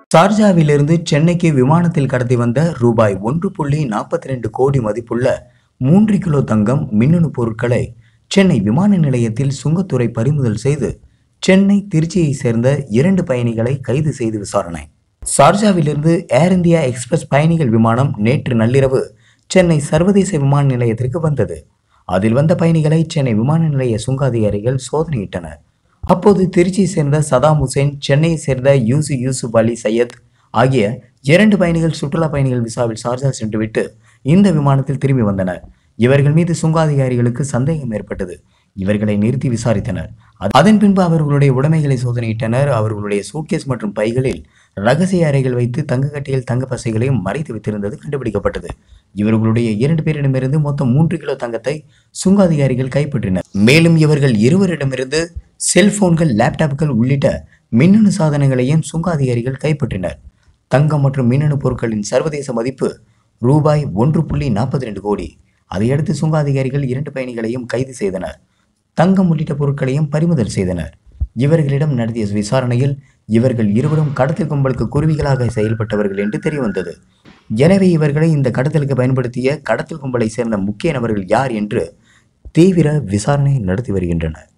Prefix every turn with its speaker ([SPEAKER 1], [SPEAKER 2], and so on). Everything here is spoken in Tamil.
[SPEAKER 1] சார்ஜாவிலிருந்து சென்னைக்கு விமானத்தில் கடத்தி வந்த ரூபாய் ஒன்று புள்ளி நாற்பத்தி ரெண்டு கோடி மதிப்புள்ள மூன்று கிலோ தங்கம் மின்னணு பொருட்களை சென்னை விமான நிலையத்தில் சுங்கத்துறை பறிமுதல் செய்து சென்னை திருச்சியை சேர்ந்த இரண்டு பயணிகளை கைது செய்து விசாரணை சார்ஜாவிலிருந்து ஏர் இந்தியா எக்ஸ்பிரஸ் பயணிகள் விமானம் நேற்று நள்ளிரவு சென்னை சர்வதேச விமான நிலையத்திற்கு வந்தது அதில் வந்த பயணிகளை சென்னை விமான நிலைய சுங்க அதிகாரிகள் சோதனையிட்டனர் அப்போது திருச்சியை சேர்ந்த சதாம் ஹுசேன் சென்னையை சேர்ந்த யூசு யூசுப் அலி சையத் ஆகிய இரண்டு பயணிகள் சுற்றுலா பயணிகள் விசாவில் சார்ஜா சென்றுவிட்டு இந்த விமானத்தில் திரும்பி வந்தனர் இவர்கள் மீது சுங்க அதிகாரிகளுக்கு சந்தேகம் ஏற்பட்டது இவர்களை நிறுத்தி விசாரித்தனர் அ- அதன் பின்பு அவர்களுடைய உடைமைகளை சோதனையிட்டனர் அவர்களுடைய சூட்கேஸ் மற்றும் பைகளில் ரகசிய அறைகள் வைத்து தங்க கட்டியில் தங்க பசைகளையும் மறைத்து வைத்திருந்தது கண்டுபிடிக்கப்பட்டது இவர்களுடைய இரண்டு பேரிடமிருந்து மொத்தம் மூன்று கிலோ தங்கத்தை சுங்க அதிகாரிகள் கைப்பற்றினர் மேலும் இவர்கள் இருவரிடமிருந்து செல்போன்கள் லேப்டாப்கள் உள்ளிட்ட மின்னணு சாதனங்களையும் சுங்க அதிகாரிகள் கைப்பற்றினர் தங்கம் மற்றும் மின்னணு பொருட்களின் சர்வதேச மதிப்பு ரூபாய் ஒன்று புள்ளி நாற்பத்தி ரெண்டு கோடி அதையடுத்து சுங்க அதிகாரிகள் இரண்டு பயணிகளையும் கைது செய்தனர் தங்கம் உள்ளிட்ட பொருட்களையும் பறிமுதல் செய்தனர் இவர்களிடம் நடத்திய விசாரணையில் இவர்கள் இருவரும் கடத்தல் கும்பலுக்கு குருவிகளாக செயல்பட்டவர்கள் என்று தெரியவந்தது எனவே இவர்களை இந்த கடத்தலுக்கு பயன்படுத்திய கடத்தல் கும்பலை சேர்ந்த முக்கிய நபர்கள் யார் என்று தீவிர விசாரணை நடத்தி வருகின்றனர்